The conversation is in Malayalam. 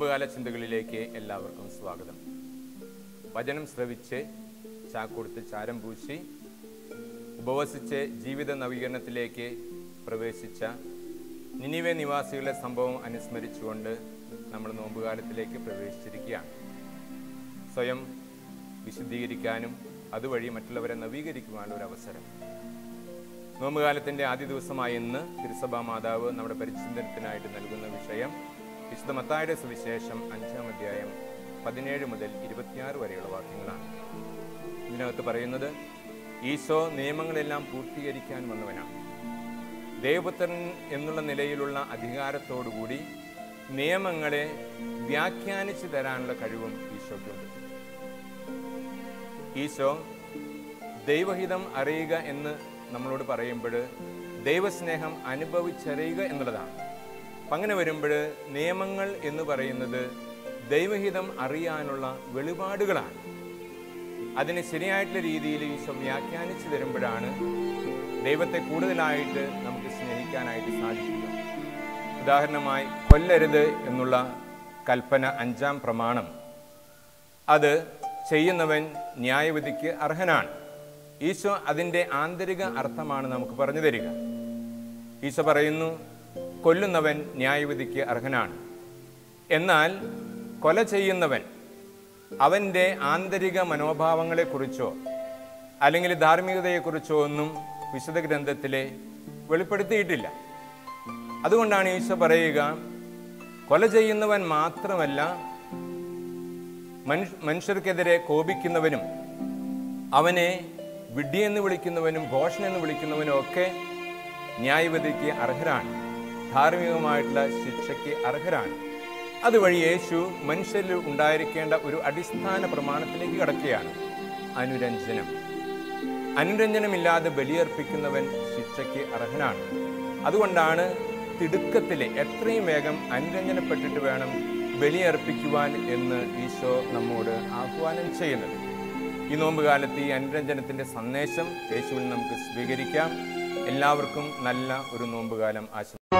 നോമ്പുകാല ചിന്തകളിലേക്ക് എല്ലാവർക്കും സ്വാഗതം വചനം ശ്രവിച്ച് ചാക്കൊടുത്ത് ചാരം പൂശി ഉപവസിച്ച് ജീവിത നവീകരണത്തിലേക്ക് പ്രവേശിച്ച നിനിവെ നിവാസികളുടെ സംഭവം അനുസ്മരിച്ചുകൊണ്ട് നമ്മൾ നോമ്പുകാലത്തിലേക്ക് പ്രവേശിച്ചിരിക്കുകയാണ് സ്വയം വിശുദ്ധീകരിക്കാനും അതുവഴി മറ്റുള്ളവരെ നവീകരിക്കുവാനുള്ള ഒരു അവസരം നോമ്പുകാലത്തിന്റെ ആദ്യ ദിവസമായ ഇന്ന് തിരുസഭാ മാതാവ് നമ്മുടെ പരിചിന്തനത്തിനായിട്ട് നൽകുന്ന വിഷയം വിശുദ്ധ മത്തായുടെ സുവിശേഷം അഞ്ചാം അധ്യായം പതിനേഴ് മുതൽ ഇരുപത്തിയാറ് വരെയുള്ള വാക്യങ്ങളാണ് ഇതിനകത്ത് പറയുന്നത് ഈശോ നിയമങ്ങളെല്ലാം പൂർത്തീകരിക്കാൻ വന്നവനാണ് ദേവപുത്രൻ എന്നുള്ള നിലയിലുള്ള അധികാരത്തോടുകൂടി നിയമങ്ങളെ വ്യാഖ്യാനിച്ചു തരാനുള്ള കഴിവും ഈശോയ്ക്കുണ്ട് ഈശോ ദൈവഹിതം അറിയുക എന്ന് നമ്മളോട് പറയുമ്പോൾ ദൈവസ്നേഹം അനുഭവിച്ചറിയുക എന്നുള്ളതാണ് അപ്പം അങ്ങനെ വരുമ്പോൾ നിയമങ്ങൾ എന്ന് പറയുന്നത് ദൈവഹിതം അറിയാനുള്ള വെളിപാടുകളാണ് അതിനെ ശരിയായിട്ടുള്ള രീതിയിൽ ഈശോ വ്യാഖ്യാനിച്ചു തരുമ്പോഴാണ് ദൈവത്തെ കൂടുതലായിട്ട് നമുക്ക് സ്നേഹിക്കാനായിട്ട് സാധിക്കുക ഉദാഹരണമായി കൊല്ലരുത് എന്നുള്ള കൽപ്പന അഞ്ചാം പ്രമാണം അത് ചെയ്യുന്നവൻ ന്യായവിധിക്ക് അർഹനാണ് ഈശോ അതിൻ്റെ ആന്തരിക അർത്ഥമാണ് നമുക്ക് പറഞ്ഞു തരിക ഈശോ പറയുന്നു കൊല്ലുന്നവൻ ന്യായവിധിക്ക് അർഹനാണ് എന്നാൽ കൊല ചെയ്യുന്നവൻ അവൻ്റെ ആന്തരിക മനോഭാവങ്ങളെക്കുറിച്ചോ അല്ലെങ്കിൽ ധാർമ്മികതയെക്കുറിച്ചോ ഒന്നും വിശുദ്ധ ഗ്രന്ഥത്തിലെ വെളിപ്പെടുത്തിയിട്ടില്ല അതുകൊണ്ടാണ് ഈശോ പറയുക കൊല ചെയ്യുന്നവൻ മാത്രമല്ല മനുഷ്യ മനുഷ്യർക്കെതിരെ കോപിക്കുന്നവനും അവനെ വിഡ്ഢിയെന്ന് വിളിക്കുന്നവനും ഘോഷനെന്ന് വിളിക്കുന്നവനും ഒക്കെ ന്യായവിധിക്ക് അർഹരാണ് ധാർമ്മികമായിട്ടുള്ള ശിക്ഷയ്ക്ക് അർഹരാണ് അതുവഴി യേശു മനുഷ്യരിൽ ഉണ്ടായിരിക്കേണ്ട ഒരു അടിസ്ഥാന പ്രമാണത്തിലേക്ക് കടക്കുകയാണ് അനുരഞ്ജനം അനുരഞ്ജനമില്ലാതെ ബലിയർപ്പിക്കുന്നവൻ ശിക്ഷയ്ക്ക് അർഹനാണ് അതുകൊണ്ടാണ് തിടുക്കത്തിലെ എത്രയും വേഗം അനുരഞ്ജനപ്പെട്ടിട്ട് വേണം ബലിയർപ്പിക്കുവാൻ എന്ന് ഈശോ നമ്മോട് ആഹ്വാനം ചെയ്യുന്നത് ഈ നോമ്പുകാലത്ത് ഈ അനുരഞ്ജനത്തിന്റെ സന്ദേശം യേശുവിൽ നമുക്ക് സ്വീകരിക്കാം എല്ലാവർക്കും നല്ല ഒരു നോമ്പുകാലം ആശംസിക്കുന്നു